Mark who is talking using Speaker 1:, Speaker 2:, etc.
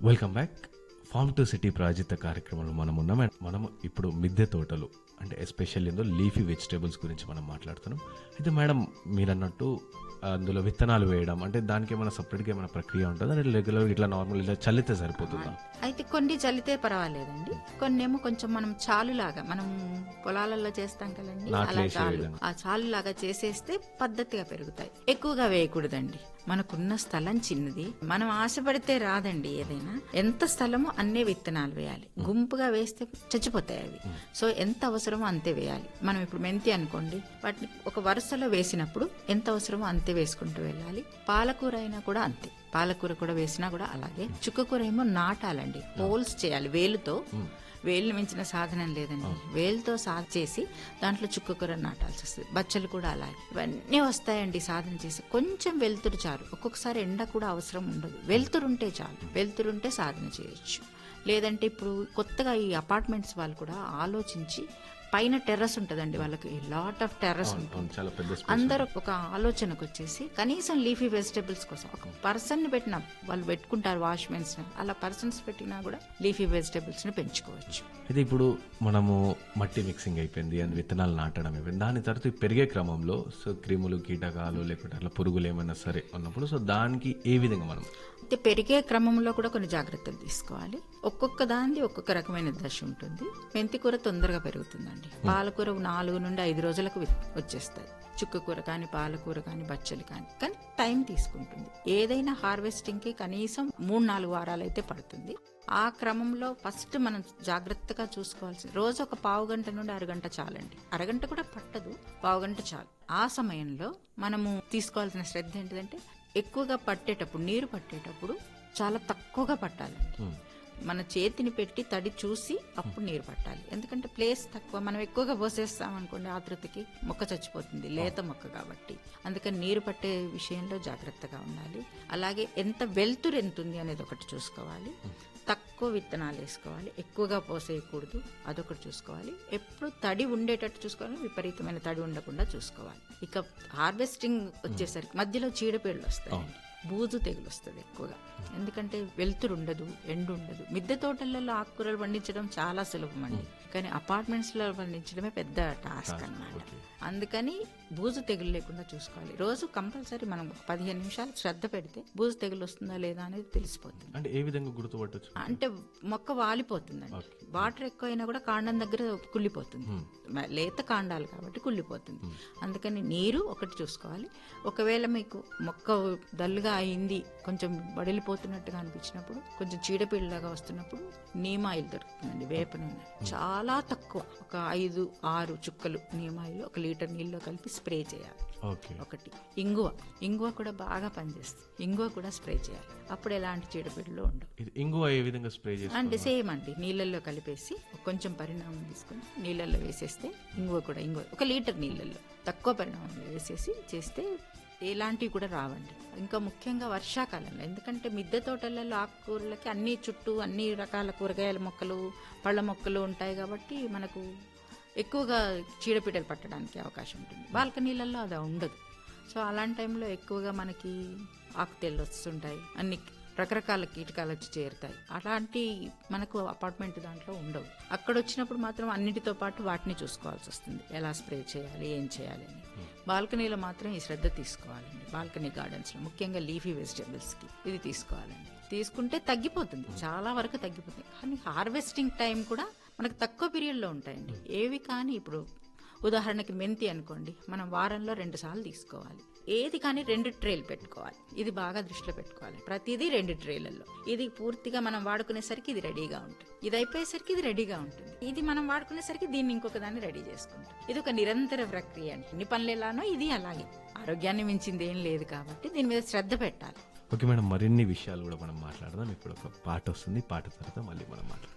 Speaker 1: Welcome back farm to city ప్రాజిత కార్యక్రమంలో మనం ఉన్నాం అండ్ మనం ఇప్పుడు మిద్దె తోటలు అంటే ఎస్పెషల్ ఇందులో లీఫీ వెజిటేబుల్స్ గురించి మనం మాట్లాడుతున్నాం అయితే మేడం మీరు అన్నట్టు అందులో విత్తనాలు వేయడం అంటే దానికి ఏమైనా సపరేట్గా ఏమైనా ప్రక్రియ ఉంటుందా అంటే రెగ్యులర్ ఇట్లా నార్మల్ ఇలా చల్లితే సరిపోతుందా
Speaker 2: అయితే కొన్ని చల్లితే పర్వాలేదండి కొన్నేమో కొంచెం మనం చాలులాగా మనం పొలాలలో చేస్తాం కదండి
Speaker 1: నాట్లు
Speaker 2: అలా
Speaker 1: వేసే
Speaker 2: చాలు
Speaker 1: విధంగా.
Speaker 2: ఆ చాలులాగా చేసేస్తే పద్ధతిగా పెరుగుతాయి ఎక్కువగా వేయకూడదండి మనకున్న స్థలం చిన్నది మనం ఆశపడితే రాదండి ఏదైనా ఎంత స్థలమో అన్నే విత్తనాలు వేయాలి గుంపుగా వేస్తే చచ్చిపోతాయి అవి సో ఎంత అవసరమో అంతే వేయాలి మనం ఇప్పుడు మెంతి అనుకోండి వాటిని ఒక వరుసలో వేసినప్పుడు ఎంత అవసరమో అంతే వేసుకుంటూ వెళ్ళాలి పాలకూర అయినా కూడా అంతే పాలకూర కూడా వేసినా కూడా అలాగే చుక్కకూర ఏమో నాటాలండి హోల్స్ చేయాలి వేలుతో వేలు మించిన సాధనం లేదండి వేలుతో సాధ చేసి దాంట్లో చుక్కకూర నాటాల్సి వస్తుంది బచ్చలు కూడా అలాగే ఇవన్నీ వస్తాయండి సాధన చేసి కొంచెం వెలుతురు చాలు ఒక్కొక్కసారి ఎండ కూడా అవసరం ఉండదు వెలుతురు ఉంటే చాలు వెలుతురు ఉంటే సాధన చేయొచ్చు లేదంటే ఇప్పుడు కొత్తగా ఈ అపార్ట్మెంట్స్ వాళ్ళు కూడా ఆలోచించి పైన టెర్రస్ ఉంటుందండి వాళ్ళకి లాట్ ఆఫ్ టెర్రస్ ఉంటుంది
Speaker 1: అవును, చాలా పెద్ద space.
Speaker 2: అందరూ ఒక ఆలోచనకు వచ్చేసి కనీసం లీఫీ వెజిటేబుల్స్ కోసం ఒక పర్సన్ ని పెట్టిన వాళ్ళు పెట్టుకుంటారు వాచ్మెన్స్ అలా పర్సన్స్ పెట్టినా కూడా లీఫీ వెజిటేబుల్స్ ని పెంచుకోవచ్చు
Speaker 1: అయితే ఇప్పుడు మనము మట్టి మిక్సింగ్ అయిపోయింది అండ్ విత్తనాలు నాటడం అయిపోయింది దాని తర్వాత ఈ పెరిగే క్రమంలో సో క్రిములు కీటకాలు లేకుంటే అట్లా పురుగులు ఏమైనా సరే ఉన్నప్పుడు సో దానికి ఏ విధంగా మనం
Speaker 2: అయితే పెరిగే క్రమంలో కూడా కొన్ని జాగ్రత్తలు తీసుకోవాలి ఒక్కొక్క దానిది ఒక్కొక్క రకమైన దశ ఉంటుంది మెంతి కూర తొందరగా పెరుగుతుందండి పాలకూర నాలుగు నుండి ఐదు రోజులకు వి- వచ్చేస్తాయి చుక్కకూర కానీ పాలకూర కానీ బచ్చలు కానీ కానీ టైం తీసుకుంటుంది ఏదైనా హార్వెస్టింగ్ కి కనీసం మూడు నాలుగు వారాలు అయితే పడుతుంది ఆ క్రమంలో ఫస్ట్ మనం జాగ్రత్తగా చూసుకోవాల్సి రోజు ఒక పావు గంట నుండి అరగంట చాలండి అరగంట కూడా పట్టదు పావు గంట చాలు ఆ సమయంలో మనము తీసుకోవాల్సిన శ్రద్ధ ఏంటిదంటే ఎక్కువగా పట్టేటప్పుడు నీరు పట్టేటప్పుడు చాలా తక్కువగా పట్టాలండి మన చేతిని పెట్టి తడి చూసి అప్పుడు నీరు పట్టాలి ఎందుకంటే ప్లేస్ తక్కువ మనం ఎక్కువగా పోసేస్తాం అనుకోండి ఆతృతకి మొక్క చచ్చిపోతుంది లేత మొక్క కాబట్టి అందుకని నీరు పట్టే విషయంలో జాగ్రత్తగా ఉండాలి అలాగే ఎంత వెలుతురు ఎంత ఉంది అనేది ఒకటి చూసుకోవాలి తక్కువ విత్తనాలు వేసుకోవాలి ఎక్కువగా పోసేయకూడదు అదొకటి చూసుకోవాలి ఎప్పుడు తడి ఉండేటట్టు చూసుకోవాలి విపరీతమైన తడి ఉండకుండా చూసుకోవాలి ఇక హార్వెస్టింగ్ వచ్చేసరికి మధ్యలో చీడపీడలు వస్తాయి బూజు తెగులు వస్తుంది ఎక్కువగా ఎందుకంటే వెలుతురు ఉండదు ఎండు ఉండదు మిద్దె తోటలలో ఆకుకూరలు పండించడం చాలా సులభం అండి కానీ అపార్ట్మెంట్స్ లో పండించడమే పెద్ద టాస్క్ అన్నమాట అందుకని బూజు తెగులు లేకుండా చూసుకోవాలి రోజు కంపల్సరీ మనం ఒక పదిహేను నిమిషాలు శ్రద్ధ పెడితే బూజు తెగులు వస్తుందా లేదా అనేది తెలిసిపోతుంది
Speaker 1: అంటే ఏ విధంగా గుర్తుపట్టచ్చు
Speaker 2: అంటే మొక్క వాలిపోతుందండి వాటర్ ఎక్కువైనా కూడా కాండం దగ్గర కుళ్ళిపోతుంది మ- లేత కాండాలు కాబట్టి కుళ్ళిపోతుంది అందుకని నీరు ఒకటి చూసుకోవాలి ఒకవేళ మీకు మొక్క డల్గా అయింది కొంచెం వడిలిపోతున్నట్టుగా అనిపించినప్పుడు కొంచెం చీడపీడలాగా వస్తున్నప్పుడు నీమాయిల్ దొరుకుతుందండి వేప నూనె చాలా తక్కువ ఒక ఐదు ఆరు చుక్కలు నీమాయిల్ ఒక లీటర్ నీళ్ళలో కలిపి స్ప్రే చేయాలి
Speaker 1: ఓకే
Speaker 2: ఒకటి ఇంగువ ఇంగువ కూడా బాగా పనిచేస్తుంది ఇంగువ కూడా స్ప్రే చేయాలి అప్పుడు ఎలాంటి చీడపీడలు ఉండవు
Speaker 1: ఇది ఇంగువ ఏ విధంగా స్ప్రే చేసి
Speaker 2: అంటే సేమ్ అండి నీళ్ళల్లో కలిపేసి కొంచెం పరిణామం తీసుకొని నీళ్ళల్లో వేసేస్తే ఇంగువ కూడా ఇంగువ ఒక లీటర్ నీళ్ళల్లో తక్కువ పరిణామంలో వేసేసి చేస్తే ఎలాంటివి కూడా రావండి ఇంకా ముఖ్యంగా వర్షాకాలంలో ఎందుకంటే మిద్దె తోటలలో ఆకుకూరలకి అన్ని చుట్టూ అన్ని రకాల కూరగాయల మొక్కలు పళ్ళ మొక్కలు ఉంటాయి కాబట్టి మనకు ఎక్కువగా చీడపీడలు పట్టడానికి అవకాశం ఉంటుంది బాల్కనీలలో అది ఉండదు సో అలాంటి టైంలో ఎక్కువగా మనకి ఆకుతెళ్ళు వస్తుంటాయి అన్ని రకరకాల కీటకాలు వచ్చి చేరుతాయి అలాంటి మనకు అపార్ట్మెంట్ దాంట్లో ఉండవు అక్కడ వచ్చినప్పుడు మాత్రం అన్నిటితో పాటు వాటిని చూసుకోవాల్సి వస్తుంది ఎలా స్ప్రే చేయాలి ఏం చేయాలి అని బాల్కనీలో మాత్రం ఈ శ్రద్ధ తీసుకోవాలండి బాల్కనీ గార్డెన్స్ లో ముఖ్యంగా లీఫీ వెజిటేబుల్స్ కి ఇది తీసుకోవాలండి తీసుకుంటే తగ్గిపోతుంది చాలా వరకు తగ్గిపోతుంది కానీ హార్వెస్టింగ్ టైం కూడా మనకు తక్కువ పీరియడ్ లో ఉంటాయండి ఏవి కానీ ఇప్పుడు ఉదాహరణకి మెంతి అనుకోండి మనం వారంలో రెండు సార్లు తీసుకోవాలి ఏది కానీ రెండు ట్రేలు పెట్టుకోవాలి ఇది బాగా దృష్టిలో పెట్టుకోవాలి ప్రతిదీ రెండు ట్రేలలో ఇది పూర్తిగా మనం వాడుకునేసరికి ఇది రెడీగా ఉంటుంది ఇది అయిపోయేసరికి ఇది రెడీగా ఉంటుంది ఇది మనం వాడుకునేసరికి దీన్ని ఇంకొక దాన్ని రెడీ చేసుకుంటాం ఇది ఒక నిరంతర ప్రక్రియ అండి ఎన్ని పనులు ఎలానో ఇది అలాగే ఆరోగ్యాన్ని మించింది ఏం లేదు కాబట్టి దీని మీద శ్రద్ధ పెట్టాలి
Speaker 1: ఓకే మేడం మరిన్ని విషయాలు కూడా మనం మాట్లాడదాం ఇప్పుడు ఒక పాట వస్తుంది పాట తర్వాత మళ్ళీ మనం మాట్లాడదాం